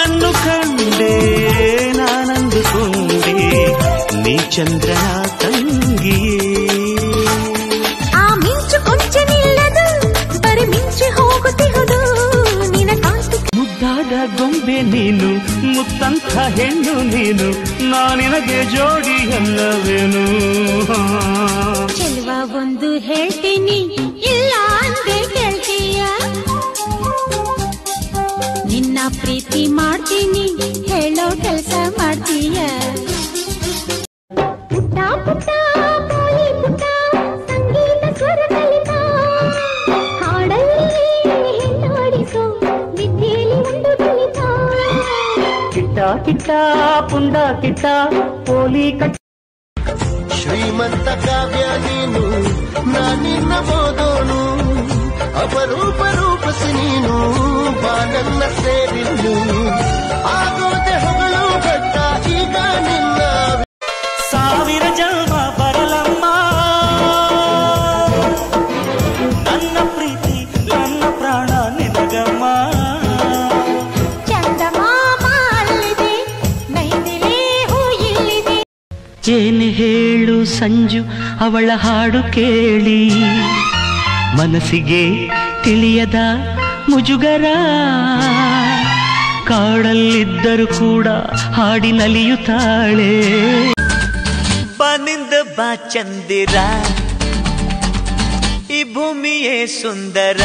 ನಿನ್ನನ್ನು ಕಂಡೆ ನಾನಂದುಕೊಂಡೆ ನೀ ಚಂದ್ರನ ತಂಗಿಯೇ ಆ ಮಿಂಚು ಕೊಂಚ ನಿಲ್ಲದು ಬರಿ ಮಿಂಚಿ ಹೋಗುತ್ತಿಹುದು ನಿನ ಕಾಂತಿ ಮುದ್ದಾದ ಗೊಂಬೆ ನೀನು ಮುತ್ತಂಥ ಹೆಣ್ಣು ನೀನು ನಾನಿನಗೆ ಜೋಡಿ ಅಲ್ಲವೇನು ಚೆಲುವ ಒಂದು ಹೇಳ್ತೀನಿ ಇಲ್ಲ ಅಂದೆ ಕೇಳ್ತೀಯ ನಿನ್ನ ಪ್ರೀತಿ ಮಾಡ್ತೀನಿ ಹೇಳೋ ಕೆಲಸ ಮಾಡ್ತೀಯ ಪುಟ್ಟ ಪುಟ್ಟ ಪೋಲಿ ಪುಟ್ಟ ಸಂಗೀತ ಸ್ವರ ಕಲಿತ ಹಾಡಲ್ಲಿ ಹೆಣ್ಣಾಡಿಸೋ ವಿದ್ಯೆಯಲ್ಲಿ ಒಂದು ಕಲಿತ ಕಿಟ್ಟ ಕಿಟ್ಟ ಪುಂಡ ಕಿಟ್ಟ ಪೋಲಿ ಕಟ್ಟ ಶ್ರೀಮಂತ ಕಾವ್ಯ ನೀನು ನಾನಿನ್ನ ಓದೋನು ಅಪರೂಪ ರೂಪಸಿ ನೀನು ಬಾನನ್ನ ಸೇರಿನ್ನು ಆಗೋದೆ ಹೊಗಳು ಬಟ್ಟ ಈಗ ನಿನ್ನ ಸಾವಿರ ಜನ್ಮ ಬರಲಮ್ಮ ನನ್ನ ಪ್ರೀತಿ ನನ್ನ ಪ್ರಾಣ ನಿನಗಮ್ಮ ಚಂದಮಾಮ ಅಲ್ಲಿದೆ ನೈದಿಲೇ ಹೂ ಇಲ್ಲಿದೆ ಏನೆ ಹೇಳು ಸಂಜು ಅವಳ ಹಾಡು ಕೇಳಿ ಮನಸ್ಸಿಗೆ ತಿಳಿಯದ ಮುಜುಗರ ಕಾಡಲ್ಲಿದ್ದರೂ ಕೂಡ ಹಾಡಿ ನಲಿಯುತ್ತಾಳೆ ಬನಿಂದ ಬಾ ಚಂದಿರ ಈ ಭೂಮಿಯೇ ಸುಂದರ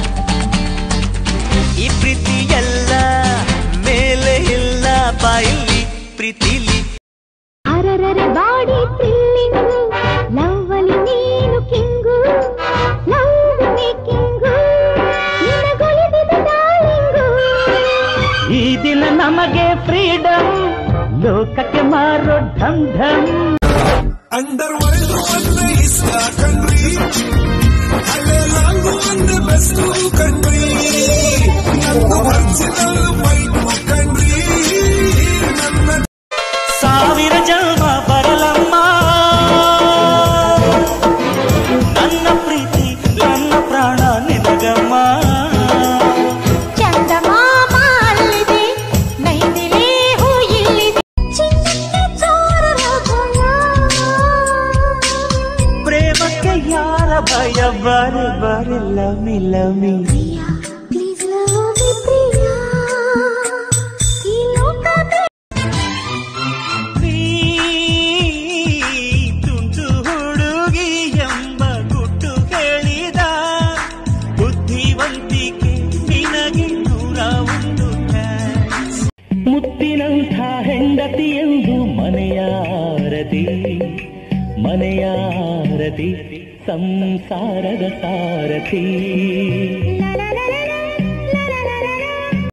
ಈ ಪ್ರೀತಿ ಎಲ್ಲ ಮೇಲೆ ಇಲ್ಲ ಬಾಯಿಲಿ ಪ್ರೀತಿಲಿ ಅರರರೆ ಬಾಡಿ ಥ್ರಿಲ್ಲಿಂಗು ಲವ್ವಲ್ಲಿ ನೀನು ಕಿಂಗು ಲವ್ ಮೇಕಿಂಗು ನಿನಗೊಲಿದಿದ ಡಾರ್ಲಿಂಗು ಈ ದಿನ ನಮಗೆ ಫ್ರೀಡಮ್ ಲೋಕಕ್ಕೆ ಮಾರೋ ಢಮ್ ಢಮ್ Underworld ಒಂದು ಇಷ್ಟ ಕಣ್ರಿ ಅಲ್ಲೇ ಲಾಂಗು ಒಂದು ಬೆಸ್ಟ್ ಕಣ್ರಿ ನನ್ನ ಒರಿಜಿನಲ್ ವೈಟ್ ಕಣ್ರಿ ನನ್ನ ಸಾವಿರ ಜನ್ಮ ಬರಲಮ್ಮ ನನ್ನ ಪ್ರೀತಿ ನನ್ನ ಪ್ರಾಣ ನಿನಗಮ್ಮ ಚಂದಮಾಮ ಅಲ್ಲಿದೆ ನೈದಿಲೇ ಹೂ ಇಲ್ಲಿದೆ ಚಿನ್ನಕ್ಕೆ ಚೋರ ರಾಗೋಣ ಪ್ರೇಮಕ್ಕೆ ಯಾರ ಭಯ ಬಾರೆ ಬಾರೆ ಲಮಿ ಲಮಿ ಪ್ರಿಯಾ ಪ್ಲೀಸ್ ಲವ್ ಮಿ ಪ್ರಿಯಾ ಈ ಲೋಕ ನೀ ತುಂಡು ಹುಡುಗಿ ಎಂಬ ಗುಟ್ಟು ಹೇಳಿದ ಬುದ್ಧಿವಂತಿಕೆ ನಿನಗೆ ನೂರ ಒಂದು thanks. ಮುತ್ತಿನಂಥ ಹೆಂಡತಿ ಎಂದು ಮನೆಯಾರತಿ ಮನೆಯಾರತಿ ಸಂಸಾರದ ಸಾರಥಿ La la la